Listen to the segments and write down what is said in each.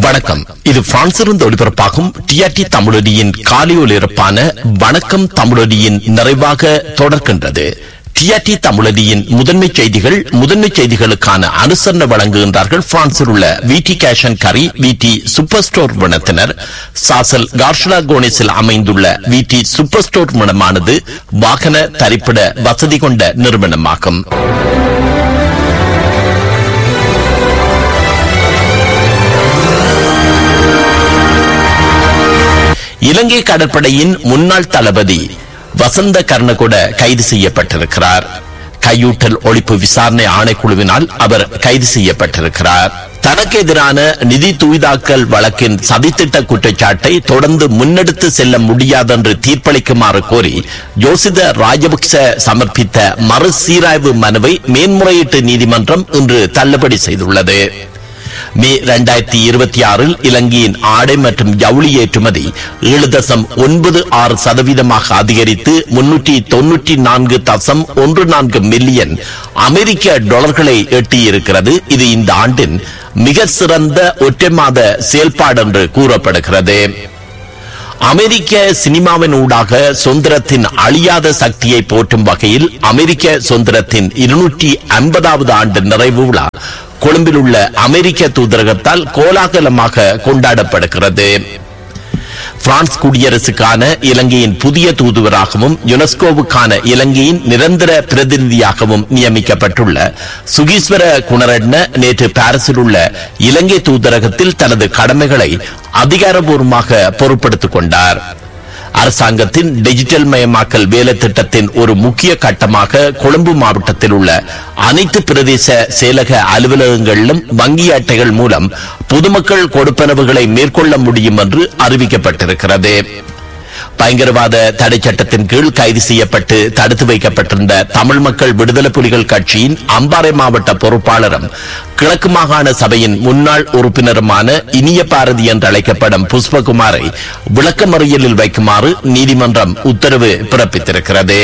வணக்கம் இது பிரான்சிலிருந்து ஒளிபரப்பாகும் டிஆர்டி தமிழொலியின் காலை ஒலிபரப்பான வணக்கம் தமிழொலியின் நிறைவாக தொடர்கின்றது டிஆர்டி தமிழொலியின் முதன்மை செய்திகள் முதன்மை செய்திகளுக்கான அனுசரணை வழங்குகின்றார்கள் பிரான்சில் உள்ள விடி கேஷன் கரி விடி சூப்பர் ஸ்டோர் நிறுவனத்தினர் சாசல் கார்ஷலா கோனிஸில் அமைந்துள்ள விடி சூப்பர் ஸ்டோர் நிறுவனமானது வாகன தரிப்பிட வசதி கொண்ட நிறுவனமாகும் இலங்கை கடற்படையின் முன்னாள் தளபதி வசந்த கர்ணகுட கைது செய்யப்பட்டிருக்கிறார் கையூட்டல் ஒழிப்பு விசாரணை ஆணைக்குழுவினால் அவர் கைது செய்யப்பட்டிருக்கிறார் தனக்கு எதிரான நிதி தூய்தாக்கல் வழக்கின் சதித்திட்ட குற்றச்சாட்டை தொடர்ந்து முன்னெடுத்து செல்ல முடியாதென்று தீர்ப்பளிக்குமாறு கோரி யோசித ராஜபக்ச சமர்ப்பித்த மறுசீராய்வு மனுவை மேன்முறையீட்டு நீதிமன்றம் இன்று தள்ளுபடி செய்துள்ளது மே இரண்டாயிரத்தி இருபத்தி ஆறில் இலங்கையின் ஆடை மற்றும் ஜவுளி ஏற்றுமதி ஏழு தசம் ஒன்பது ஆறு சதவீதமாக அதிகரித்து முன்னூற்றி தொன்னூற்றி நான்கு தசம் ஒன்று நான்கு மில்லியன் அமெரிக்க டாலர்களை எட்டியிருக்கிறது இது இந்த ஆண்டின் மிக சிறந்த ஒற்றை மாத செயல்பாடு என்று கூறப்படுகிறது அமெரிக்க சினிமாவின் ஊடாக சுதந்திரத்தின் அழியாத சக்தியை போற்றும் வகையில் அமெரிக்க சுதந்திரத்தின் இருநூற்றி ஐம்பதாவது ஆண்டு நிறைவு விழா கொழும்பில் உள்ள அமெரிக்க தூதரகத்தால் கோலாகலமாக கொண்டாடப்படுகிறது பிரான்ஸ் குடியரசுக்கான இலங்கையின் புதிய தூதுவராகவும் யுனெஸ்கோவுக்கான இலங்கையின் நிரந்தர பிரதிநிதியாகவும் நியமிக்கப்பட்டுள்ள சுகீஸ்வர குணரட்ன நேற்று பாரிஸில் உள்ள இலங்கை தூதரகத்தில் தனது கடமைகளை அதிகாரபூர்வமாக பொறுப்படுத்திக் கொண்டார் அரசாங்கத்தின் டிஜிட்டல் மயமாக்கல் வேலை திட்டத்தின் ஒரு முக்கிய கட்டமாக கொழும்பு மாவட்டத்தில் உள்ள அனைத்து பிரதேச செயலக அலுவலகங்களிலும் வங்கி அட்டைகள் மூலம் பொதுமக்கள் கொடுப்பனவுகளை மேற்கொள்ள முடியும் என்று அறிவிக்கப்பட்டிருக்கிறது பயங்கரவாத தடை சட்டத்தின் கீழ் கைது செய்யப்பட்டு தடுத்து வைக்கப்பட்டிருந்த தமிழ் மக்கள் விடுதலை புலிகள் கட்சியின் அம்பாறை மாவட்ட பொறுப்பாளரும் கிழக்கு மாகாண சபையின் முன்னாள் உறுப்பினருமான இனிய பாரதி என்று அழைக்கப்படும் புஷ்பகுமாரை விளக்கமறியலில் வைக்குமாறு நீதிமன்றம் உத்தரவு பிறப்பித்திருக்கிறது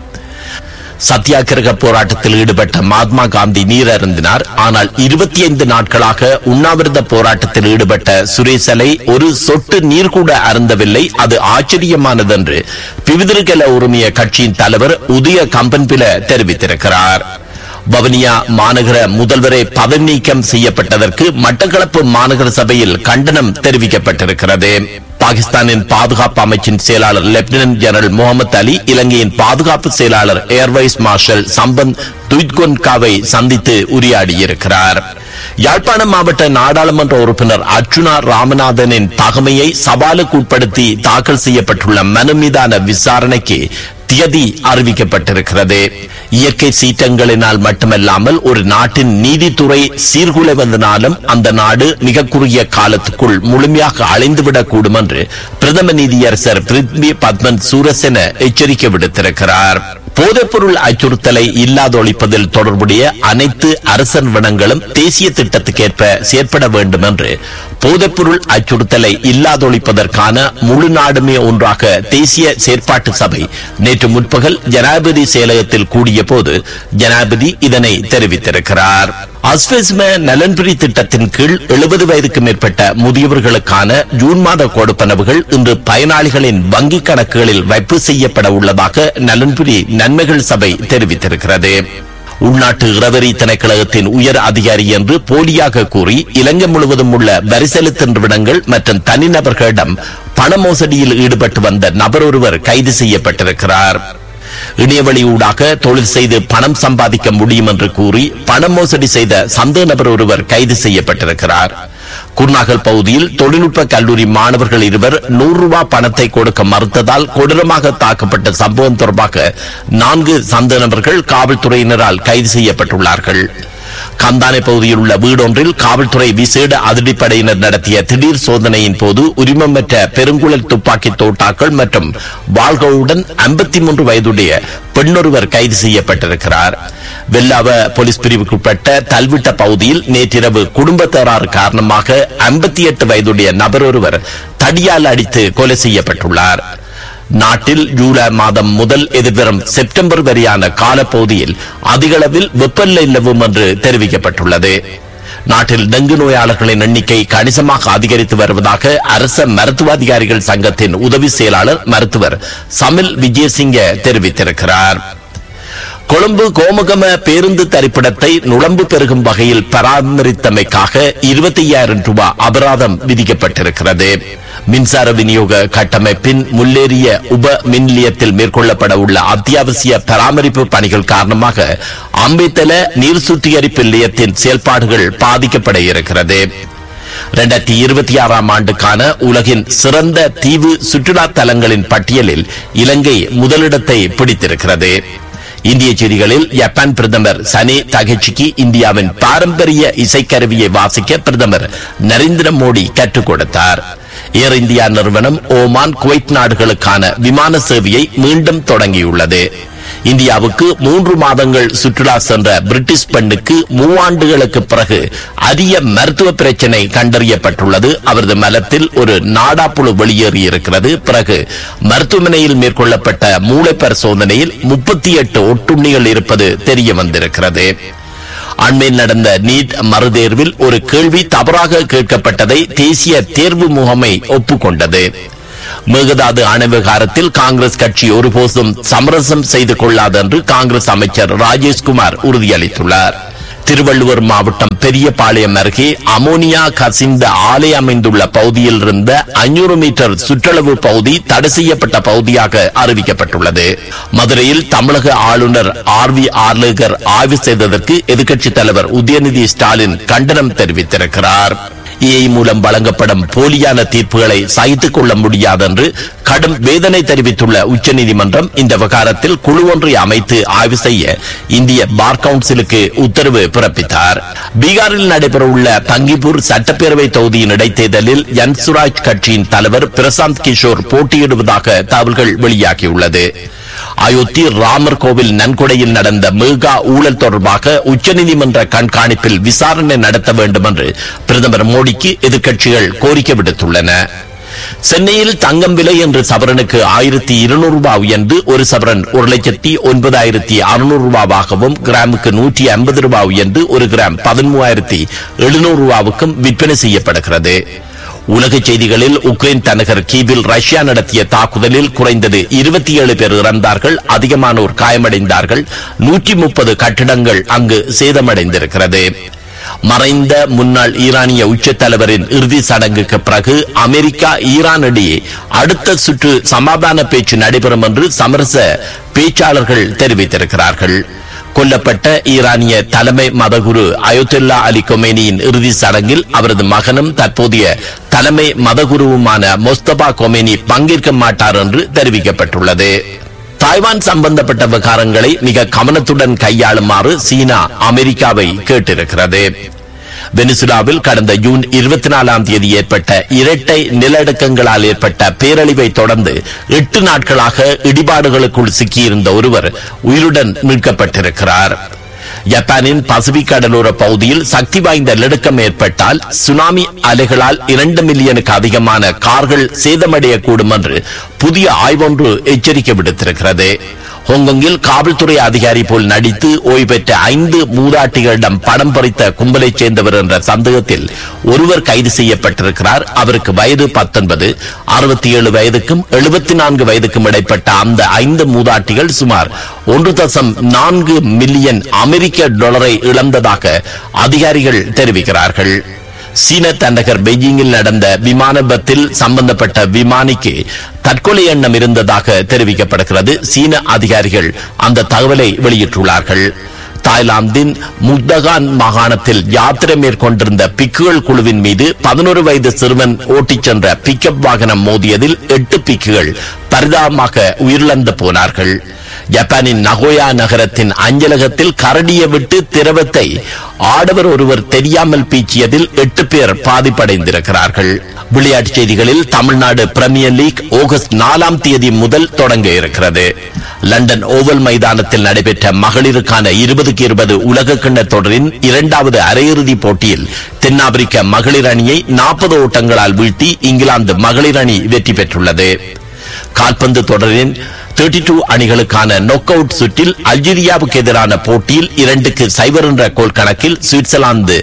சத்தியாகிரக போராட்டத்தில் ஈடுபட்ட மகாத்மா காந்தி நீர் அருந்தினார் ஆனால் இருபத்தி ஐந்து நாட்களாக உண்ணாவிரத போராட்டத்தில் ஈடுபட்ட சுரேசலை ஒரு சொட்டு நீர் கூட அருந்தவில்லை அது ஆச்சரியமானது என்று பிவிதிருகல உரிமைய கட்சியின் தலைவர் உதய கம்பன்பில தெரிவித்திருக்கிறார் வவுனியா மாநகர முதல்வரை பதவி நீக்கம் செய்யப்பட்டதற்கு மட்டக்களப்பு மாநகர சபையில் கண்டனம் தெரிவிக்கப்பட்டிருக்கிறது பாகிஸ்தானின் பாதுகாப்பு அமைச்சின் செயலாளர் லெப்டினன்ட் ஜெனரல் முகமது அலி இலங்கையின் பாதுகாப்பு செயலாளர் ஏர்வைஸ் மார்ஷல் சம்பந்த் துய்கொன்காவை சந்தித்து உரையாடியிருக்கிறார் யாழ்ப்பாணம் மாவட்ட நாடாளுமன்ற உறுப்பினர் அர்ச்சுனா ராமநாதனின் தகமையை சவாலுக்கு உட்படுத்தி தாக்கல் செய்யப்பட்டுள்ள மனு மீதான விசாரணைக்கு தியதி அறிவிக்கப்பட்டிருக்கிறது இயற்கை சீற்றங்களினால் மட்டுமல்லாமல் ஒரு நாட்டின் நீதித்துறை சீர்குலைவதனாலும் அந்த நாடு மிக குறுகிய காலத்துக்குள் முழுமையாக அழிந்துவிடக்கூடும் என்று பிரதம நீதியரசர் பிரித்வி பத்மன் சூரசென எச்சரிக்கை விடுத்திருக்கிறார் போதைப்பொருள் அச்சுறுத்தலை இல்லாதொழிப்பதில் தொடர்புடைய அனைத்து அரச நிறுவனங்களும் தேசிய திட்டத்துக்கேற்ப செயற்பட வேண்டும் என்று போதைப்பொருள் அச்சுறுத்தலை இல்லாதொழிப்பதற்கான முழு நாடுமே ஒன்றாக தேசிய செயற்பாட்டு சபை நேற்று முற்பகல் ஜனாதிபதி செயலகத்தில் கூடிய போது ஜனாதிபதி இதனை தெரிவித்திருக்கிறார் அஸ்வெஸ்ம நலன்புரி திட்டத்தின் கீழ் எழுபது வயதுக்கு மேற்பட்ட முதியவர்களுக்கான ஜூன் மாத கொடுப்பனவுகள் இன்று பயனாளிகளின் வங்கிக் கணக்குகளில் வைப்பு செய்யப்பட உள்ளதாக நலன்புரி நன்மைகள் சபை தெரிவித்திருக்கிறது உள்நாட்டு இரவரி திணைக்களகத்தின் உயர் அதிகாரி என்று போலியாக கூறி இலங்கை முழுவதும் உள்ள வரி செலுத்தும் நிறுவனங்கள் மற்றும் தனிநபர்களிடம் பண மோசடியில் ஈடுபட்டு வந்த நபர் ஒருவர் கைது செய்யப்பட்டிருக்கிறார் இணையவழி ஊடாக தொழில் செய்து பணம் சம்பாதிக்க முடியும் என்று கூறி பண மோசடி செய்த சந்தேக நபர் ஒருவர் கைது செய்யப்பட்டிருக்கிறார் குர்நாகல் பகுதியில் தொழில்நுட்ப கல்லூரி மாணவர்கள் இருவர் நூறு ரூபாய் பணத்தை கொடுக்க மறுத்ததால் கொடூரமாக தாக்கப்பட்ட சம்பவம் தொடர்பாக நான்கு சந்தேக நபர்கள் காவல்துறையினரால் கைது செய்யப்பட்டுள்ளார்கள் கந்தானை பகுதியில் உள்ள வீடொன்றில் காவல்துறை விசேட அதிரடிப்படையினர் நடத்திய திடீர் சோதனையின் போது உரிமம் பெற்ற பெருங்குழல் துப்பாக்கி தோட்டாக்கள் மற்றும் வாள்களுடன் ஐம்பத்தி மூன்று வயதுடைய பெண்ணொருவர் கைது செய்யப்பட்டிருக்கிறார் வெல்லாவ போலீஸ் பிரிவுக்குட்பட்ட தல்விட்ட பகுதியில் நேற்றிரவு குடும்ப தகராறு காரணமாக ஐம்பத்தி எட்டு வயதுடைய நபர் ஒருவர் தடியால் அடித்து கொலை செய்யப்பட்டுள்ளார் நாட்டில் ஜூலை மாதம் முதல் எதிர்வரும் செப்டம்பர் வரையான காலப்பகுதியில் அதிகளவில் வெப்பநிலை நிலவும் என்று தெரிவிக்கப்பட்டுள்ளது நாட்டில் டெங்கு நோயாளர்களின் எண்ணிக்கை கணிசமாக அதிகரித்து வருவதாக அரச மருத்துவ அதிகாரிகள் சங்கத்தின் உதவி செயலாளர் மருத்துவர் சமில் விஜயசிங்க தெரிவித்திருக்கிறார் கொழும்பு கோமுகம பேருந்து தரிப்பிடத்தை நுழம்பு பெருகும் வகையில் பராமரித்தமைக்காக இருபத்தி ஐயாயிரம் ரூபாய் அபராதம் விதிக்கப்பட்டிருக்கிறது மின்சார விநியோக கட்டமைப்பின் முள்ளேறிய உப மின் நிலையத்தில் மேற்கொள்ளப்பட உள்ள அத்தியாவசிய பராமரிப்பு பணிகள் காரணமாக அம்பேத்தல நீர் சுத்திகரிப்பு நிலையத்தின் செயல்பாடுகள் பாதிக்கப்பட இருக்கிறது இரண்டாயிரத்தி இருபத்தி ஆறாம் ஆண்டுக்கான உலகின் சிறந்த தீவு சுற்றுலா தலங்களின் பட்டியலில் இலங்கை முதலிடத்தை பிடித்திருக்கிறது இந்திய செய்திகளில் ஜப்பான் பிரதமர் சனே தகச்சிக்கு இந்தியாவின் பாரம்பரிய இசைக்கருவியை வாசிக்க பிரதமர் நரேந்திர மோடி கற்றுக் கொடுத்தார் ஏர் இந்தியா நிறுவனம் ஓமான் குவைத் நாடுகளுக்கான விமான சேவையை மீண்டும் தொடங்கியுள்ளது இந்தியாவுக்கு மூன்று மாதங்கள் சுற்றுலா சென்ற பிரிட்டிஷ் பெண்ணுக்கு மூவாண்டுகளுக்கு பிறகு அரிய மருத்துவ பிரச்சனை கண்டறியப்பட்டுள்ளது அவரது மலத்தில் ஒரு நாடாப்புழு வெளியேறியிருக்கிறது பிறகு மருத்துவமனையில் மேற்கொள்ளப்பட்ட மூளை பரிசோதனையில் முப்பத்தி எட்டு ஒட்டுண்ணிகள் இருப்பது தெரிய வந்திருக்கிறது அண்மையில் நடந்த நீட் மறுதேர்வில் ஒரு கேள்வி தவறாக கேட்கப்பட்டதை தேசிய தேர்வு முகமை ஒப்புக்கொண்டது மேகதாது அணை விவகாரத்தில் காங்கிரஸ் கட்சி ஒருபோதும் சமரசம் செய்து கொள்ளாது என்று காங்கிரஸ் அமைச்சர் ராஜேஷ்குமார் உறுதியளித்துள்ளார் திருவள்ளுவர் மாவட்டம் பெரியபாளையம் அருகே அமோனியா கசிந்த ஆலை அமைந்துள்ள பகுதியில் இருந்த ஐநூறு மீட்டர் சுற்றளவு பகுதி தடை செய்யப்பட்ட பகுதியாக அறிவிக்கப்பட்டுள்ளது மதுரையில் தமிழக ஆளுநர் ஆர் வி ஆர்லேகர் ஆய்வு செய்ததற்கு எதிர்க்கட்சித் தலைவர் உதயநிதி ஸ்டாலின் கண்டனம் தெரிவித்திருக்கிறார் ஏஐ மூலம் வழங்கப்படும் போலியான தீர்ப்புகளை சகித்துக் கொள்ள முடியாது என்று கடும் வேதனை தெரிவித்துள்ள உச்சநீதிமன்றம் இந்த விவகாரத்தில் குழு ஒன்றை அமைத்து ஆய்வு செய்ய இந்திய பார் கவுன்சிலுக்கு உத்தரவு பிறப்பித்தார் பீகாரில் நடைபெறவுள்ள தங்கிப்பூர் சட்டப்பேரவை தொகுதியின் இடைத்தேர்தலில் யன்சுராஜ் கட்சியின் தலைவர் பிரசாந்த் கிஷோர் போட்டியிடுவதாக தகவல்கள் வெளியாகியுள்ளது அயோத்தி ராமர் கோவில் நன்கொடையில் நடந்த மெகா ஊழல் தொடர்பாக உச்சநீதிமன்ற கண்காணிப்பில் விசாரணை நடத்த வேண்டும் என்று பிரதமர் மோடிக்கு எதிர்க்கட்சிகள் கோரிக்கை விடுத்துள்ளன சென்னையில் தங்கம் விலை என்று சவரனுக்கு ஆயிரத்தி இருநூறு ரூபாய் உயர்ந்து ஒரு சவரன் ஒரு லட்சத்தி ஒன்பதாயிரத்தி அறுநூறு ரூபாவாகவும் கிராமுக்கு நூற்றி ஐம்பது ரூபாய் உயர்ந்து ஒரு கிராம் பதிமூவாயிரத்தி எழுநூறு ரூபாவுக்கும் விற்பனை செய்யப்படுகிறது உலக செய்திகளில் உக்ரைன் தலைநகர் கீவில் ரஷ்யா நடத்திய தாக்குதலில் குறைந்தது இருபத்தி ஏழு பேர் இறந்தார்கள் அதிகமானோர் காயமடைந்தார்கள் நூற்றி முப்பது கட்டிடங்கள் அங்கு சேதமடைந்திருக்கிறது மறைந்த முன்னாள் ஈரானிய உச்ச தலைவரின் இறுதி சடங்குக்கு பிறகு அமெரிக்கா ஈரான் இடையே அடுத்த சுற்று சமாதான பேச்சு நடைபெறும் என்று சமரச பேச்சாளர்கள் தெரிவித்திருக்கிறார்கள் கொல்லப்பட்ட ஈரானிய தலைமை மதகுரு அயோத்துல்லா அலி கொமேனியின் இறுதி சடங்கில் அவரது மகனும் தற்போதைய தலைமை மதகுருவுமான மொஸ்தபா கொமேனி பங்கேற்க மாட்டார் என்று தெரிவிக்கப்பட்டுள்ளது தாய்வான் சம்பந்தப்பட்ட விவகாரங்களை மிக கவனத்துடன் கையாளுமாறு சீனா அமெரிக்காவை கேட்டிருக்கிறது வெனிசுலாவில் கடந்த ஜூன் இருபத்தி நாலாம் தேதி ஏற்பட்ட இரட்டை நிலநடுக்கங்களால் ஏற்பட்ட பேரழிவை தொடர்ந்து எட்டு நாட்களாக இடிபாடுகளுக்குள் சிக்கியிருந்த ஒருவர் உயிருடன் மீட்கப்பட்டிருக்கிறார் ஜப்பானின் பசிபிக் கடலோர பகுதியில் சக்தி வாய்ந்த நடுக்கம் ஏற்பட்டால் சுனாமி அலைகளால் இரண்டு மில்லியனுக்கு அதிகமான கார்கள் சேதமடையக்கூடும் என்று புதிய ஆய்வொன்று எச்சரிக்கை விடுத்திருக்கிறது ஹாங்காங்கில் காவல்துறை அதிகாரி போல் நடித்து ஓய்வு பெற்ற ஐந்து மூதாட்டிகளிடம் படம் பறித்த கும்பலைச் சேர்ந்தவர் என்ற சந்தேகத்தில் ஒருவர் கைது செய்யப்பட்டிருக்கிறார் அவருக்கு வயது பத்தொன்பது அறுபத்தி ஏழு வயதுக்கும் எழுபத்தி நான்கு வயதுக்கும் இடைப்பட்ட அந்த ஐந்து மூதாட்டிகள் சுமார் ஒன்று தசம் நான்கு மில்லியன் அமெரிக்க டாலரை இழந்ததாக அதிகாரிகள் தெரிவிக்கிறார்கள் சீன தலைநகர் பெய்ஜிங்கில் நடந்த விமான விபத்தில் சம்பந்தப்பட்ட விமானிக்கு தற்கொலை எண்ணம் இருந்ததாக தெரிவிக்கப்படுகிறது சீன அதிகாரிகள் அந்த தகவலை வெளியிட்டுள்ளார்கள் தாய்லாந்தின் முக்தகான் மாகாணத்தில் யாத்திரை மேற்கொண்டிருந்த பிக்குகள் குழுவின் மீது பதினோரு வயது சிறுவன் ஓட்டிச் சென்ற பிக்கப் வாகனம் மோதியதில் எட்டு பிக்குகள் பரிதாபமாக உயிரிழந்து போனார்கள் ஜப்பானின் நகோயா நகரத்தின் அஞ்சலகத்தில் கரடியை விட்டு திரவத்தை ஆடவர் ஒருவர் தெரியாமல் பீச்சியதில் எட்டு பேர் பாதிப்படைந்திருக்கிறார்கள் விளையாட்டுச் செய்திகளில் தமிழ்நாடு பிரீமியர் லீக் ஆகஸ்ட் நாலாம் தேதி முதல் தொடங்க இருக்கிறது லண்டன் ஓவல் மைதானத்தில் நடைபெற்ற மகளிருக்கான இருபதுக்கு இருபது உலக கிண்ண தொடரின் இரண்டாவது அரையிறுதி போட்டியில் தென்னாப்பிரிக்க மகளிர் அணியை நாற்பது ஓட்டங்களால் வீழ்த்தி இங்கிலாந்து மகளிர் அணி வெற்றி பெற்றுள்ளது கால்பந்து தொடரின் தேர்ட்டி டூ அணிகளுக்கான நொக் அவுட் சுற்றில் அல்ஜீரியாவுக்கு எதிரான போட்டியில் இரண்டுக்கு சைபர் என்ற கோல் கணக்கில் சுவிட்சர்லாந்து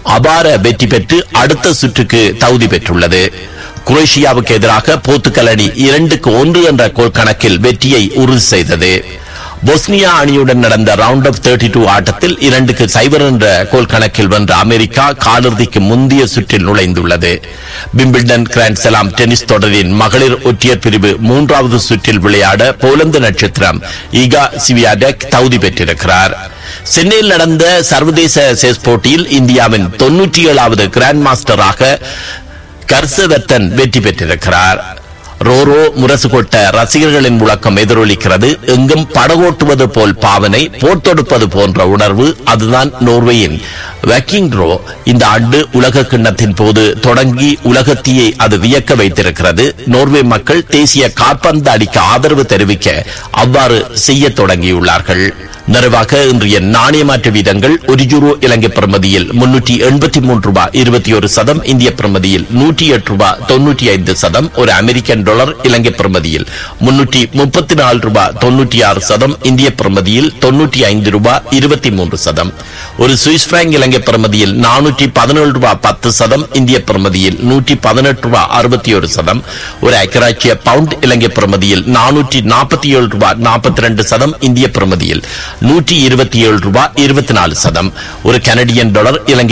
அபார வெற்றி பெற்று அடுத்த சுற்றுக்கு தகுதி பெற்றுள்ளது குரேஷியாவுக்கு எதிராக போர்த்துகல் அணி இரண்டுக்கு ஒன்று என்ற கோல் கணக்கில் வெற்றியை உறுதி செய்தது பொஸ்னியா அணியுடன் நடந்த ரவுண்ட் ஆஃப் தேர்ட்டி டூ ஆட்டத்தில் இரண்டுக்கு சைபர் என்ற கோல் கணக்கில் வென்ற அமெரிக்கா காலிறுதிக்கு முந்தைய சுற்றில் நுழைந்துள்ளது பிம்பிள்டன் கிராண்ட் செலாம் டென்னிஸ் தொடரின் மகளிர் ஒற்றையர் பிரிவு மூன்றாவது சுற்றில் விளையாட போலந்து நட்சத்திரம் ஈகா சிவியாடெக் தகுதி பெற்றிருக்கிறார் சென்னையில் நடந்த சர்வதேச செஸ் போட்டியில் இந்தியாவின் தொன்னூற்றி ஏழாவது கிராண்ட் மாஸ்டராக கர்சவர்த்தன் வெற்றி பெற்றிருக்கிறார் ரோரோ முரசு கொட்ட ரசிகர்களின் முழக்கம் எதிரொலிக்கிறது எங்கும் படகோட்டுவது போல் பாவனை போர் தொடுப்பது போன்ற உணர்வு அதுதான் நோர்வேயின் வக்கிங் ரோ இந்த ஆண்டு உலக கிண்ணத்தின் போது தொடங்கி உலகத்தையே அது வியக்க வைத்திருக்கிறது நோர்வே மக்கள் தேசிய காற்பந்து அடிக்க ஆதரவு தெரிவிக்க அவ்வாறு செய்ய தொடங்கியுள்ளார்கள் நிறைவாக இன்றைய நாணய மாற்று வீதங்கள் ஒரு யூரோ இலங்கை பிரமதியில் முன்னூற்றி எண்பத்தி மூன்று ரூபாய் இருபத்தி ஒரு சதம் இந்திய பிரமதியில் நூற்றி எட்டு ரூபாய் தொன்னூற்றி ஐந்து சதம் ஒரு அமெரிக்கன் டாலர் இலங்கை பிரமதியில் முன்னூற்றி முப்பத்தி நாலு ரூபாய் தொன்னூற்றி ஆறு சதம் இந்திய பிரமதியில் தொன்னூற்றி ஐந்து ரூபாய் இருபத்தி மூன்று சதம் ஒரு சுவிஸ் பிராங்க் இலங்கை பிரமதியில் நானூற்றி பதினேழு ரூபாய் பத்து சதம் இந்திய பிரமதியில் நூற்றி பதினெட்டு ரூபாய் அறுபத்தி ஒரு சதம் ஒரு ஐக்கராட்சிய பவுண்ட் இலங்கை பிரமதியில் நானூற்றி நாற்பத்தி ஏழு ரூபாய் நாற்பத்தி ரெண்டு சதம் இந்திய பிரமதியில் நூற்றி இருபத்தி ஏழு ரூபாய் இருபத்தி நாலு சதம் ஒரு கனடியன் டாலர் இலங்கை